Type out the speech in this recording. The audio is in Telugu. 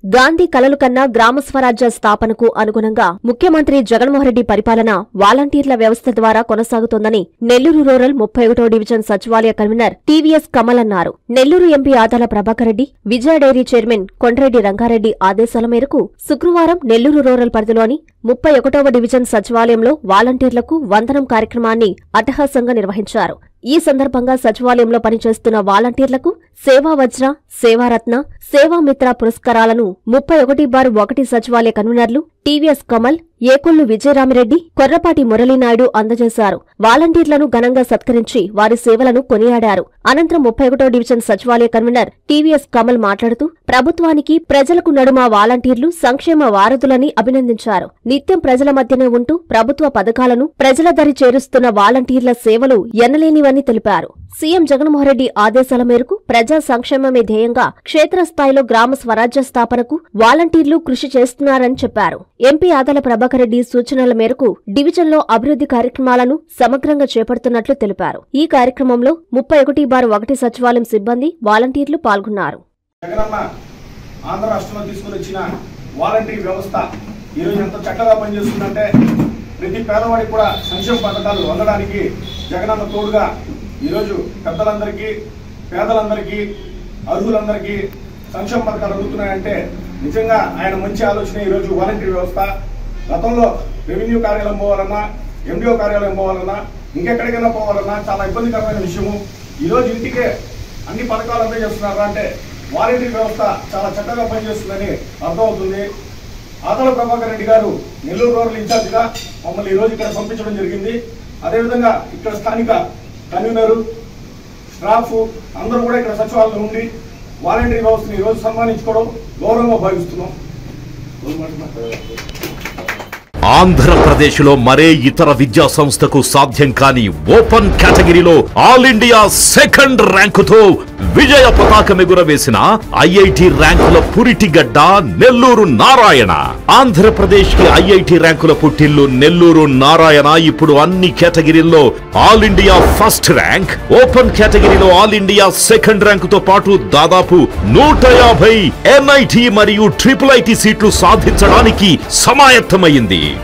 గాంధీ కలలు కన్నా గ్రామ స్వరాజ్య స్థాపనకు అనుగుణంగా ముఖ్యమంత్రి జగన్మోహన్రెడ్డి పరిపాలన వాలంటీర్ల వ్యవస్థ ద్వారా కొనసాగుతోందని నెల్లూరు రూరల్ ముప్పై ఒకటో డివిజన్ సచివాలయ కన్వీనర్ టీవీఎస్ కమల్ అన్నారు Nellore MP Adala Prabhakar Reddy Vijaya dairy chairman Kondreddy Ranga Reddy ఆదేశాల మేరకు శుక్రవారం నెల్లూరు రూరల్ పరిధిలోని ముప్పై ఒకటవ డివిజన్ సచివాలయంలో వాలంటీర్లకు వందనం కార్యక్రమాన్ని అట్టహాసంగా నిర్వహించారు ఈ సందర్భంగా సచివాలయంలో పనిచేస్తున్న వాలంటీర్లకు సేవా వజ్ర సేవారత్న సేవామిత్ర పురస్కారాలను ముప్పై ఒకటి బార్ ఒకటి సచివాలయ కన్వీనర్లు టీవీఎస్ కమల్ ఏకొల్లు విజయరామిరెడ్డి కొర్రపాటి మురళీనాయుడు అందజేశారు వాలంటీర్లను ఘనంగా సత్కరించి వారి సేవలను కొనియాడారు అనంతరం ముప్పై ఒకటో డివిజన్ సచివాలయ కన్వీనర్ టీవీఎస్ కమల్ మాట్లాడుతూ ప్రభుత్వానికి ప్రజలకు నడుమ వాలంటీర్లు సంక్షేమ వారధులని అభినందించారు నిత్యం ప్రజల మధ్యనే ఉంటూ ప్రభుత్వ పథకాలను ప్రజల దరి చేరుస్తున్న వాలంటీర్ల సేవలు ఎన్నలేనివని తెలిపారు సీఎం జగన్మోహన్రెడ్డి ఆదేశాల మేరకు ప్రజా సంక్షేమమే ధ్యేయంగా క్షేత్రస్థాయిలో గ్రామ స్వరాజ్య స్థాపనకు వాలంటీర్లు కృషి చేస్తున్నారని చెప్పారు ఎంపీ ఆదాల ప్రభాకర్ రెడ్డి సూచనల మేరకు డివిజన్లో అభివృద్ధి కార్యక్రమాలను సమగ్రంగా చేపడుతున్నట్లు తెలిపారు ఈ కార్యక్రమంలో ముప్పై ఒకటి బార్ ఒకటి సచివాలయం సిబ్బంది వాలంటీర్లు పాల్గొన్నారు జగనన్న ఆంధ్ర రాష్ట్రంలో తీసుకుని వచ్చిన వాలంటరీ వ్యవస్థ ఈరోజు ఎంత చక్కగా పనిచేస్తుందంటే ప్రతి పేదవాడికి కూడా సంక్షేమ పథకాలు అందడానికి జగనన్న తోడుగా ఈరోజు పెద్దలందరికీ పేదలందరికీ అర్హులందరికీ సంక్షేమ పథకాలు అందుతున్నాయంటే నిజంగా ఆయన మంచి ఆలోచన ఈరోజు వాలంటరీ వ్యవస్థ గతంలో రెవెన్యూ కార్యాలయం పోవాలన్నా ఎండిఓ కార్యాలయం పోవాలన్నా ఇంకెక్కడికైనా పోవాలన్నా చాలా ఇబ్బందికరమైన విషయము ఈరోజు ఇంటికే అన్ని పథకాలు అందజేస్తున్నారా అంటే వాలంటరీ వ్యవస్థ చాలా చక్కగా పనిచేస్తుందని అర్థమవుతుంది ఆదల ప్రభాకర్ రెడ్డి గారు నెల్లూరు రూరల్ ఇన్ఛార్జిగా మమ్మల్ని ఈ రోజు ఇక్కడ పంపించడం జరిగింది అదేవిధంగా ఇక్కడ స్థానిక కన్వీనరు స్టాఫ్ అందరూ కూడా ఇక్కడ సచివాలయం ఉండి వాలంటరీ వ్యవస్థని ఈ రోజు సన్మానించుకోవడం గౌరవంగా భావిస్తున్నాం ఆంధ్రప్రదేశ్లో మరే ఇతర విద్యా సంస్థకు సాధ్యం కాని ఓపెన్ కేటగిరీలో ఆల్ ఇండియా సెకండ్ ర్యాంకుతో విజయ పతాకం ఎగురవేసిన ఐఐటి ర్యాంకుల పురిటిగడ్డ నెల్లూరు నారాయణ ఆంధ్రప్రదేశ్ కి ఐఐటి ర్యాంకుల పుట్టిల్లు నెల్లూరు నారాయణ ఇప్పుడు అన్ని కేటగిరీల్లో all India first rank open కేటగిరీలో ఆల్ ఇండియా సెకండ్ ర్యాంకుతో పాటు దాదాపు నూట యాభై ఎన్ఐటి మరియు ట్రిపుల్ ఐటి సీట్లు సాధించడానికి సమాయత్తమైంది